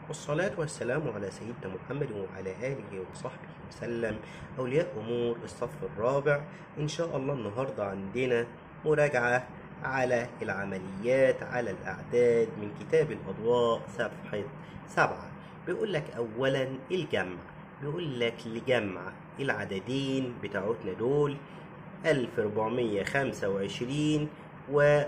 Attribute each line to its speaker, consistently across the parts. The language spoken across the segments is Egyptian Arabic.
Speaker 1: والصلاة والسلام على سيدنا محمد وعلى آله وصحبه وسلم أولياء أمور الصف الرابع إن شاء الله النهاردة عندنا مراجعة على العمليات على الأعداد من كتاب الأضواء صفحة سبعة بيقول لك أولا الجمع بيقول لك لجمع العددين بتاعتنا دول 1425 و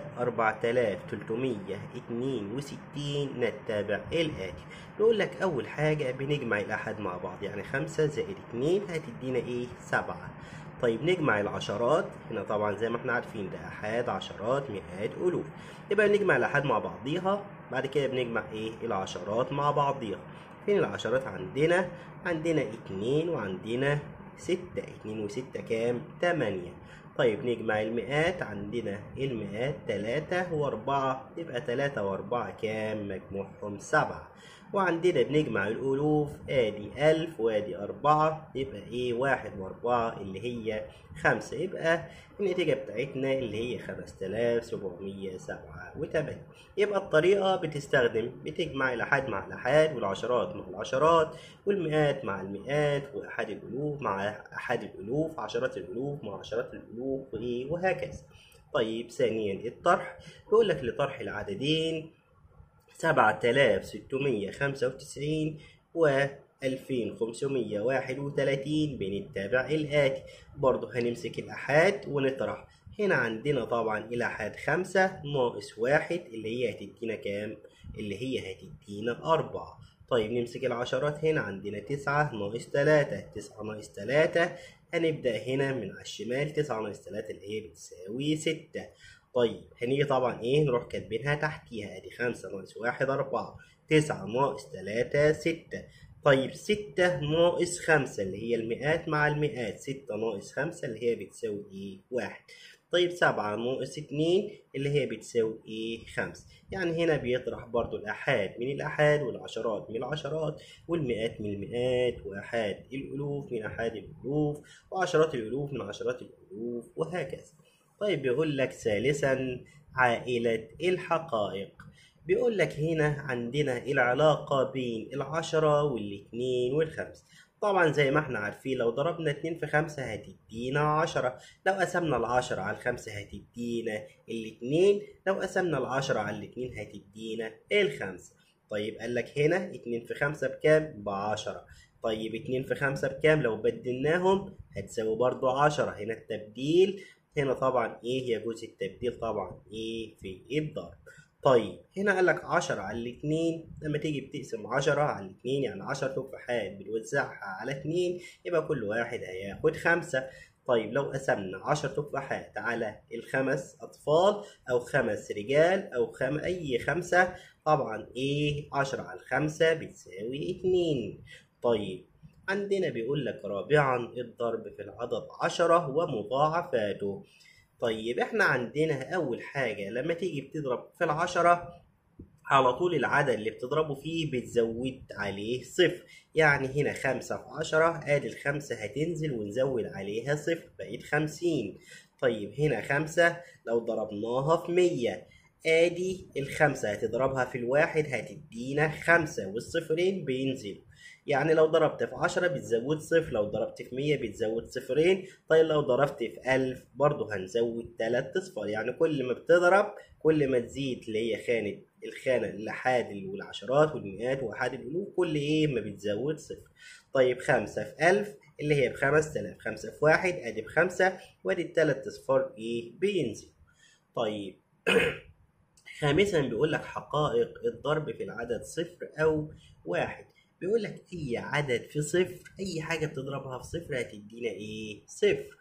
Speaker 1: 4362 نتابع الآتي بيقول لك أول حاجة بنجمع الأحد مع بعض يعني خمسة زائد اتنين هتدينا إيه؟ سبعة طيب نجمع العشرات هنا طبعا زي ما احنا عارفين ده أحاد عشرات مئات ألوف يبقى نجمع الأحد مع بعضيها بعد كده بنجمع إيه؟ العشرات مع بعضيها فين العشرات عندنا؟ عندنا اتنين وعندنا ستة اتنين وستة كام؟ تمانية طيب نجمع المئات عندنا المئات تلاتة وأربعة يبقى تلاتة وأربعة كام مجموعهم سبعة وعندنا بنجمع الألوف آدي ألف وآدي أربعة يبقى إيه واحد وأربعة اللي هي خمسة يبقى النتيجة بتاعتنا اللي هي خمسة آلاف سبعمية سبعة وتمانية يبقى الطريقة بتستخدم بتجمع الأحاد مع الأحاد والعشرات مع العشرات والمئات مع المئات وأحاد الألوف مع أحاد الألوف عشرات الألوف مع عشرات الألوف وإيه وهكذا طيب ثانيا الطرح بيقول لك لطرح العددين سبعة آلاف ستمية خمسة وتسعين و ألفين خمسمية واحد وتلاتين بنتابع الآتي برضه هنمسك الأحاد ونطرح هنا عندنا طبعا الأحاد خمسة ناقص واحد اللي هي هتدينا كام؟ اللي هي هتدينا أربعة طيب نمسك العشرات هنا عندنا تسعة ناقص تلاتة تسعة ناقص تلاتة هنبدأ هنا من على الشمال تسعة ناقص تلاتة اللي هي بتساوي ستة طيب هنيجي طبعا ايه نروح كاتبينها تحتيها ادي خمسة ناقص واحد أربعة تسعة ناقص تلاتة ستة طيب ستة ناقص خمسة اللي هي المئات مع المئات ستة ناقص خمسة اللي هي بتساوي ايه واحد طيب سبعة ناقص اتنين اللي هي بتساوي ايه خمسة يعني هنا بيطرح برضو الأحاد من الأحاد والعشرات من العشرات والمئات من المئات وأحاد الألوف من أحاد الألوف وعشرات الألوف من عشرات الألوف وهكذا طيب بيقول لك ثالثا عائلة الحقائق بيقول لك هنا عندنا العلاقة بين العشرة والاتنين والخمسة طبعا زي ما احنا عارفين لو ضربنا اتنين في خمسة هتدينا عشرة لو قسمنا العشرة على الخمسة هتدينا الاتنين لو قسمنا العشرة على الاتنين هتدينا الخمسة طيب قال لك هنا اتنين في خمسة بكام؟ بعشرة طيب اتنين في خمسة بكام؟ لو بدلناهم هتساوي برضو عشرة هنا التبديل هنا طبعا ايه يجوز التبديل طبعا ايه في الضرب طيب هنا قال لك 10 على الاتنين لما تيجي بتقسم 10 على الاتنين يعني 10 تفاحات بتوزعها على اتنين يبقى كل واحد هياخد خمسة طيب لو قسمنا 10 تفاحات على الخمس أطفال أو خمس رجال أو خم... أي خمسة طبعا إيه 10 على الخمسة بتساوي اتنين طيب عندنا بيقول لك رابعا الضرب في العدد عشرة ومضاعفاته طيب احنا عندنا اول حاجة لما تيجي بتضرب في العشرة على طول العدد اللي بتضربه فيه بتزود عليه صفر يعني هنا خمسة في عشرة ادي الخمسة هتنزل ونزود عليها صفر بقيت خمسين طيب هنا خمسة لو ضربناها في مية ادي الخمسة هتضربها في الواحد هتدينا خمسة والصفرين بينزلوا يعني لو ضربت في عشرة بتزود صفر لو ضربت في مية بتزود صفرين طيب لو ضربت في ألف برضه هنزود تلات أصفار يعني كل ما بتضرب كل ما تزيد اللي هي خانة الخانة الأحاد والعشرات والمئات وأحاد الألوف كل إيه ما بتزود صفر طيب خمسة في ألف اللي هي بخمس تلاف خمسة في واحد أدي بخمسة وأدي التلات أصفار إيه بينزل طيب خامسا بيقول لك حقائق الضرب في العدد صفر أو واحد بيقول لك اي عدد في صفر اي حاجه بتضربها في صفر هتدينا ايه صفر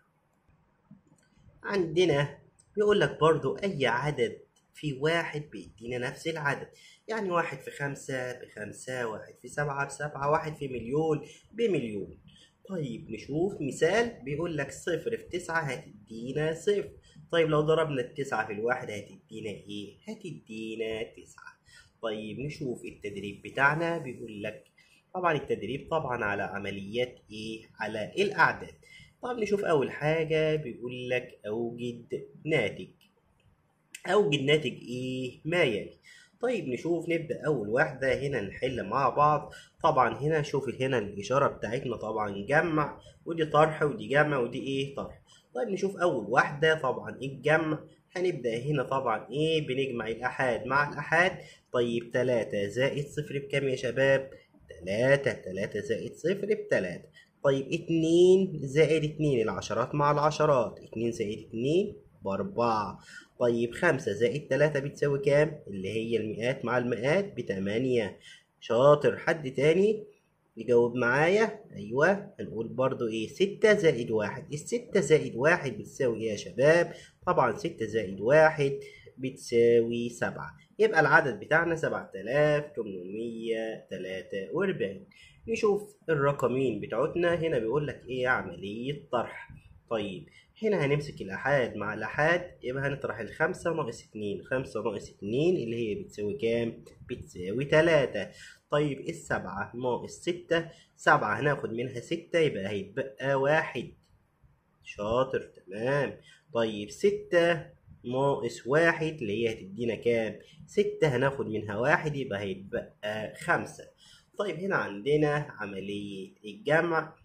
Speaker 1: عندنا بيقول لك برضو اي عدد في واحد بيدينا نفس العدد يعني واحد في خمسة بخمسة واحد في سبعة بسبعة واحد في مليون بمليون طيب نشوف مثال بيقول لك صفر في تسعة هتدينا صفر طيب لو ضربنا التسعة في الواحد هتدينا ايه هتدينا تسعة طيب نشوف التدريب بتاعنا بيقول لك طبعا التدريب طبعا على عمليات ايه على الاعداد طب نشوف اول حاجة بيقول لك اوجد ناتج اوجد ناتج ايه ما يلي طيب نشوف نبدأ أول واحدة هنا نحل مع بعض طبعا هنا شوف هنا الإشارة بتاعتنا طبعا جمع ودي طرح ودي جمع ودي إيه طرح طيب نشوف أول واحدة طبعا الجمع هنبدأ هنا طبعا إيه بنجمع الأحاد مع الأحاد طيب تلاتة زائد صفر بكام يا شباب؟ تلاتة تلاتة زائد صفر بتلاتة طيب اتنين زائد اتنين العشرات مع العشرات اتنين زائد اتنين بأربعة طيب خمسة زائد تلاتة بتساوي كام؟ اللي هي المئات مع المئات بتمانية شاطر حد تاني يجاوب معايا أيوة هنقول برضو إيه ستة زائد واحد الستة زائد واحد بتساوي إيه يا شباب؟ طبعا ستة زائد واحد بتساوي سبعة يبقى العدد بتاعنا سبعة آلاف تمنمية تلاتة وأربعين نشوف الرقمين بتاعتنا هنا بيقول لك إيه عملية طرح طيب هنا هنمسك الأحاد مع الأحاد يبقى هنطرح الخمسة ناقص اتنين خمسة ناقص اتنين اللي هي بتساوي كام؟ بتساوي تلاتة طيب السبعة ناقص ستة سبعة هناخد منها ستة يبقى هيتبقى واحد شاطر تمام طيب ستة ناقص واحد اللي هي هتدينا كام؟ ستة هناخد منها واحد يبقى هيتبقى خمسة طيب هنا عندنا عملية الجمع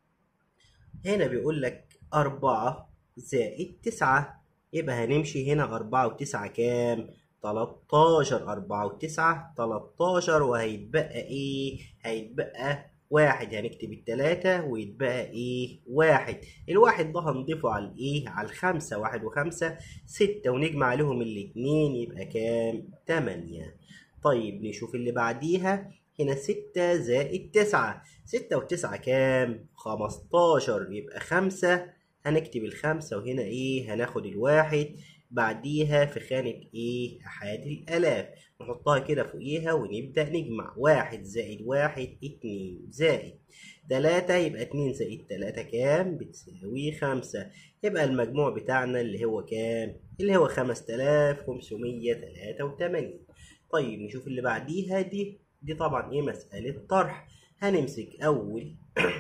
Speaker 1: هنا بيقول لك أربعة زائد تسعة يبقى هنمشي هنا أربعة وتسعة كام؟ تلاتاشر أربعة وتسعة تلاتاشر وهيتبقى إيه؟ هيتبقى واحد هنكتب التلاتة ويتبقى إيه؟ واحد الواحد ده هنضيفه على الإيه؟ على الخمسة واحد وخمسة ستة ونجمع عليهم الاتنين يبقى كام؟ تمانية طيب نشوف اللي بعديها هنا ستة زائد تسعة ستة وتسعة كام؟ خمستاشر يبقى خمسة هنكتب الخمسة وهنا ايه هناخد الواحد بعديها في خانة ايه أحاد الآلاف نحطها كده فوقيها ونبدأ نجمع واحد زائد واحد اتنين زائد تلاتة يبقى اتنين زائد تلاتة كام بتساوي خمسة يبقى المجموع بتاعنا اللي هو كام اللي هو خمسة آلاف خمسمية تلاتة وتمانين طيب نشوف اللي بعديها دي دي طبعا ايه مسألة طرح هنمسك أول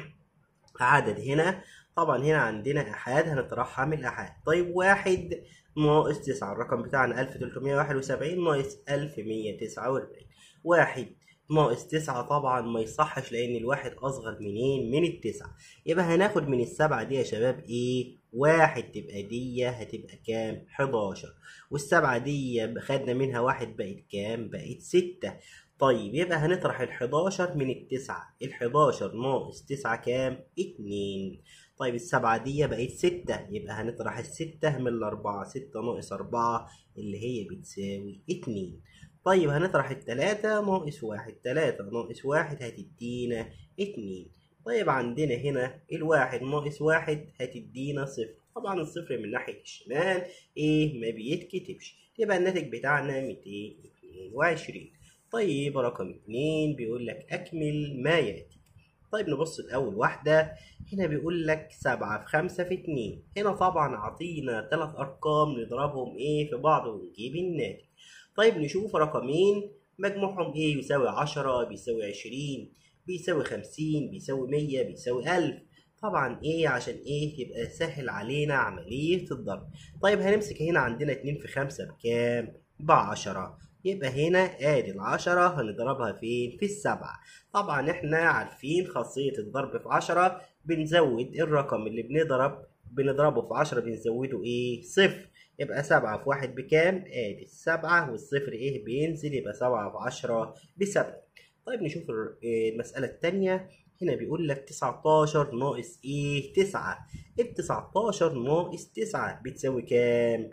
Speaker 1: عدد هنا طبعا هنا عندنا أحاد هنطرحها من الأحاد طيب واحد ناقص تسعة الرقم بتاعنا ألف تلتمية واحد وسبعين ناقص ألف مية تسعة وأربعين واحد ناقص تسعة طبعا ما يصحش لأن الواحد أصغر منين من التسعة يبقى هناخد من السبعة دي يا شباب إيه واحد تبقى دي هتبقى كام حداشر والسبعة دي خدنا منها واحد بقت كام بقت ستة طيب يبقى هنطرح الحداشر من التسعة الحداشر ناقص تسعة كام اتنين طيب السبعة دي بقت ستة يبقى هنطرح الستة من الأربعة ستة ناقص أربعة اللي هي بتساوي اتنين طيب هنطرح التلاتة ناقص واحد تلاتة ناقص واحد هتدينا اتنين طيب عندنا هنا الواحد ناقص واحد هتدينا صفر طبعا الصفر من ناحية الشمال ايه ما بيتكتبش يبقى الناتج بتاعنا ميتين اتنين وعشرين طيب رقم اتنين بيقول لك أكمل ما يأتي طيب نبص الأول واحدة هنا بيقول لك سبعة في خمسة في اتنين هنا طبعا عطينا تلات أرقام نضربهم إيه في بعض ونجيب الناتج طيب نشوف رقمين مجموعهم إيه يساوي عشرة بيساوي عشرين بيساوي خمسين بيساوي مية بيساوي ألف طبعا ايه عشان ايه يبقى سهل علينا عملية الضرب طيب هنمسك هنا عندنا اتنين في خمسة بكام بعشرة يبقى هنا ادي العشرة هنضربها فين في السبعة طبعا احنا عارفين خاصية الضرب في عشرة بنزود الرقم اللي بنضرب بنضربه في عشرة بنزوده ايه صفر يبقى سبعة في واحد بكام ادي السبعة والصفر ايه بينزل يبقى سبعة في عشرة بسبعة طيب نشوف المسألة التانية هنا بيقول لك 19 ناقص ايه 9 ال 19 ناقص 9 بتساوي كام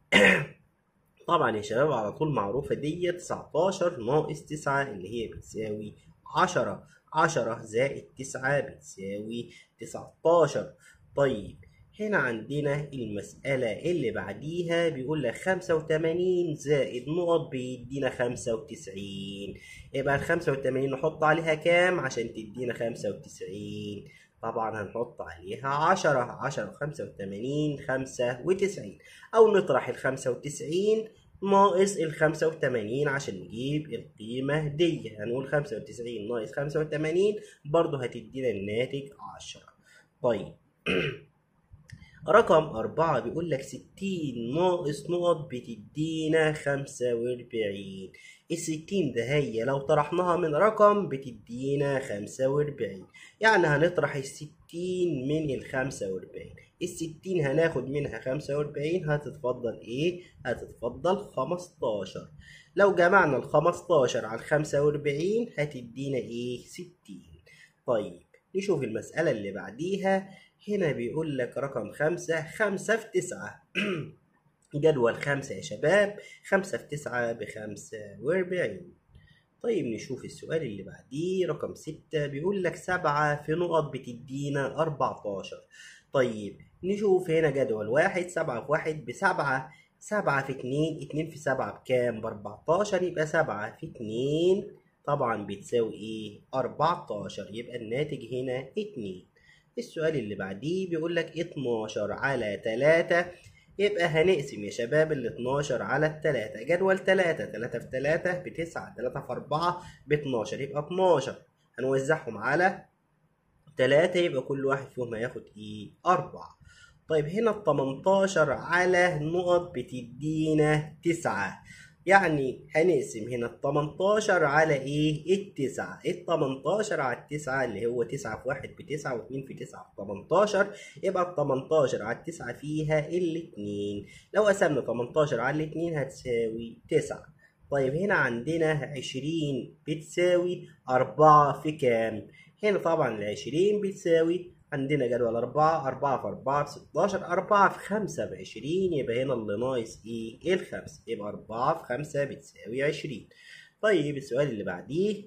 Speaker 1: طبعا يا شباب على طول معروفة دي 19 ناقص 9 اللي هي بتساوي 10 10 زائد 9 بتساوي 19 طيب هنا عندنا المسألة اللي بعديها بيقول لك 85 زائد نقط بيدينا 95 يبقى ال 85 نحط عليها كام عشان تدينا 95 طبعا هنحط عليها 10 10 85 95 أو نطرح ال 95 ناقص ال 85 عشان نجيب القيمة دي هنقول 95 ناقص 85 برضه هتدينا الناتج 10 طيب رقم أربعة بيقول لك ستين ناقص نقط بتدينا خمسة وأربعين الستين ده هي لو طرحناها من رقم بتدينا خمسة وأربعين يعني هنطرح الستين من الخمسة وأربعين الستين هناخد منها خمسة وأربعين هتتفضل إيه؟ هتتفضل خمستاشر لو جمعنا الخمستاشر على الخمسة وأربعين هتدينا إيه؟ ستين طيب نشوف المسألة اللي بعديها هنا بيقول لك رقم خمسة خمسة في تسعة جدول خمسة يا شباب خمسة في تسعة بخمسة وأربعين طيب نشوف السؤال اللي بعديه رقم ستة بيقول لك سبعة في نقط بتدينا أربعتاشر طيب نشوف هنا جدول واحد سبعة في واحد بسبعة سبعة في اتنين اتنين في سبعة بكام بأربعتاشر يبقى سبعة في اتنين طبعا بتساوي ايه أربعتاشر يبقى الناتج هنا اتنين السؤال اللي بعديه بيقول لك اتناشر على تلاتة يبقى هنقسم يا شباب ال 12 على التلاتة جدول تلاتة تلاتة في تلاتة بتسعة تلاتة في أربعة باتناشر يبقى اتناشر هنوزعهم على تلاتة يبقى كل واحد فيهم هياخد ايه أربعة طيب هنا التمنتاشر على نقط بتدينا تسعة يعني هنقسم هنا التمنتاشر على ايه التسعة التمنتاشر على التسعة اللي هو تسعة في واحد بتسعة واتنين في تسعة في تمنتاشر يبقى التمنتاشر على التسعة فيها الاتنين لو قسمنا تمنتاشر على الاتنين هتساوي تسعة طيب هنا عندنا عشرين بتساوي أربعة في كام؟ هنا طبعا العشرين بتساوي عندنا جدول أربعة أربعة في أربعة بستاشر أربعة في خمسة بعشرين يبقى هنا اللي ناقص إيه؟ الخمسة يبقى أربعة في خمسة بتساوي عشرين طيب السؤال اللي بعديه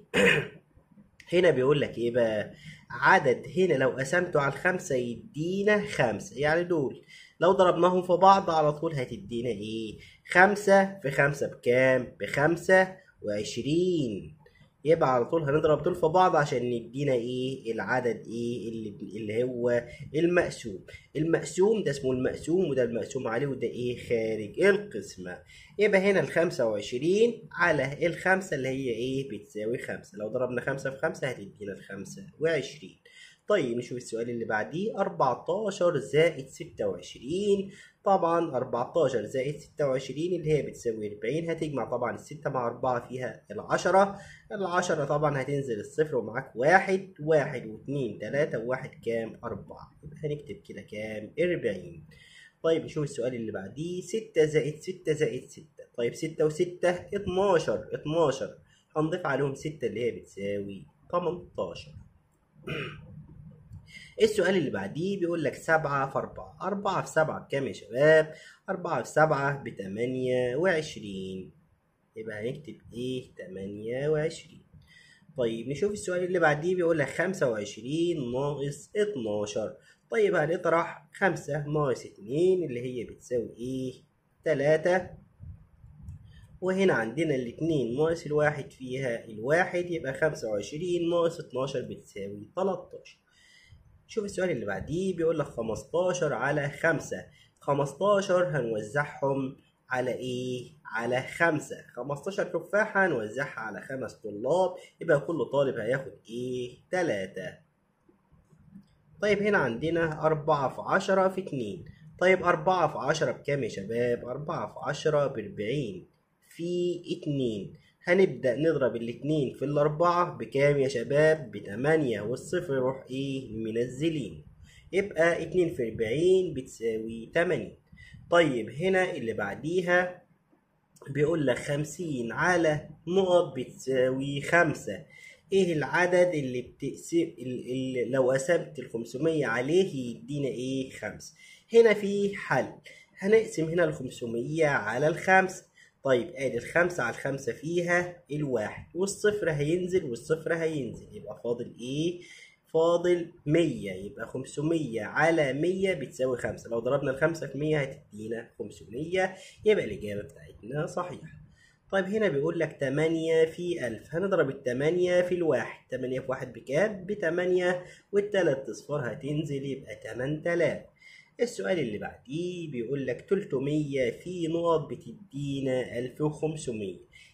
Speaker 1: هنا بيقول لك إيه بقى؟ عدد هنا لو قسمته على الخمسة يدينا خمسة يعني دول لو ضربناهم في بعض على طول هتدينا إيه؟ خمسة في خمسة بكام؟ بخمسة وعشرين يبقى على طول هنضرب دول في بعض عشان ندينا ايه العدد ايه اللي, اللي هو المقسوم المقسوم ده اسمه المقسوم وده المقسوم عليه وده ايه خارج القسمة يبقى هنا الخمسة وعشرين على الخمسة اللي هي ايه بتساوي خمسة لو ضربنا خمسة في خمسة هتدينا الخمسة وعشرين طيب نشوف السؤال اللي بعديه 14 زائد 26 طبعا 14 زائد 26 اللي هي بتساوي 40 هتجمع طبعا الستة مع 4 فيها العشرة العشرة طبعا هتنزل الصفر ومعاك واحد واحد واثنين تلاتة وواحد كام أربعة يبقى هنكتب كده كام 40 طيب نشوف السؤال اللي بعديه 6 زائد 6 زائد 6 طيب 6 و6 12 12 هنضيف عليهم 6 اللي هي بتساوي 18 السؤال اللي بعديه بيقول لك سبعة في أربعة أربعة في سبعة بكام يا شباب؟ أربعة في سبعة بتمانية وعشرين يبقى هنكتب إيه؟ تمانية وعشرين طيب نشوف السؤال اللي بعديه بيقول لك خمسة وعشرين ناقص اتناشر طيب هنطرح خمسة ناقص اتنين اللي هي بتساوي إيه؟ تلاتة وهنا عندنا الاتنين ناقص الواحد فيها الواحد يبقى خمسة وعشرين ناقص اتناشر بتساوي تلاتاشر شوف السؤال اللي بعديه بيقول لك 15 على 5 15 هنوزعهم على ايه على خمسة 15 تفاحة هنوزعها على خمس طلاب يبقى كل طالب هياخد ايه تلاتة طيب هنا عندنا أربعة في عشرة في اتنين طيب أربعة في عشرة بكام يا شباب أربعة في عشرة بأربعين في اتنين هنبدأ نضرب الاتنين في الأربعة بكام يا شباب؟ بتمانية والصفر يروح إيه؟ منزلين يبقى اتنين في أربعين بتساوي تمانية طيب هنا اللي بعديها بيقول لك خمسين على نقط بتساوي خمسة ايه العدد اللي بتقسم اللي لو قسمت الخمسمية عليه يدينا ايه خمسة هنا في حل هنقسم هنا الخمسمية على الخمسة طيب ادي الخمسة على الخمسة فيها الواحد والصفر هينزل والصفر هينزل يبقى فاضل ايه فاضل مية يبقى خمسمية على مية بتساوي خمسة لو ضربنا الخمسة في مية هتدينا خمسمية يبقى الإجابة بتاعتنا صحيحة طيب هنا بيقول لك تمانية في ألف هنضرب التمانية في الواحد تمانية في واحد بكام؟ بتمانية والتلات أصفار هتنزل يبقى تمن تلاف السؤال اللي بعديه بيقول لك 300 في نقط بتدينا 1500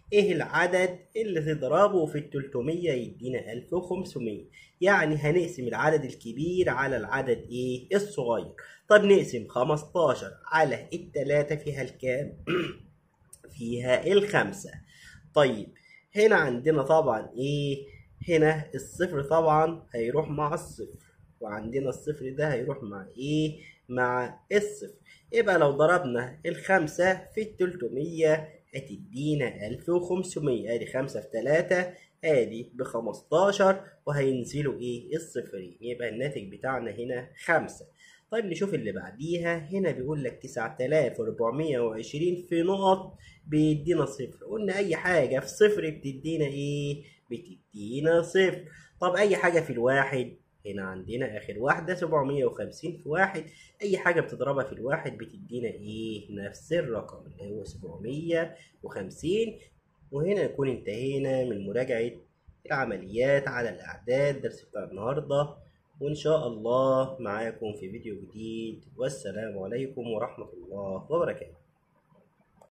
Speaker 1: ايه العدد اللي تضربه في ال 300 يدينا 1500 يعني هنقسم العدد الكبير على العدد ايه الصغير طب نقسم 15 على التلاتة فيها الكام فيها الخمسة طيب هنا عندنا طبعا ايه هنا الصفر طبعا هيروح مع الصفر وعندنا الصفر ده هيروح مع ايه مع الصفر يبقى لو ضربنا الخمسة في التلتمية هتدينا ألف وخمسمية ادي خمسة في تلاتة ادي بخمستاشر وهينزلوا ايه الصفرين يبقى الناتج بتاعنا هنا خمسة طيب نشوف اللي بعديها هنا بيقول لك تسعة آلاف وأربعمية وعشرين في نقط بيدينا صفر قلنا أي حاجة في صفر بتدينا إيه؟ بتدينا صفر طب أي حاجة في الواحد هنا عندنا آخر واحدة سبعمية وخمسين في واحد أي حاجة بتضربها في الواحد بتدينا إيه؟ نفس الرقم اللي هو سبعمية وخمسين وهنا نكون انتهينا من مراجعة العمليات على الأعداد درس بتاع النهارده وإن شاء الله معاكم في فيديو جديد والسلام عليكم ورحمة الله وبركاته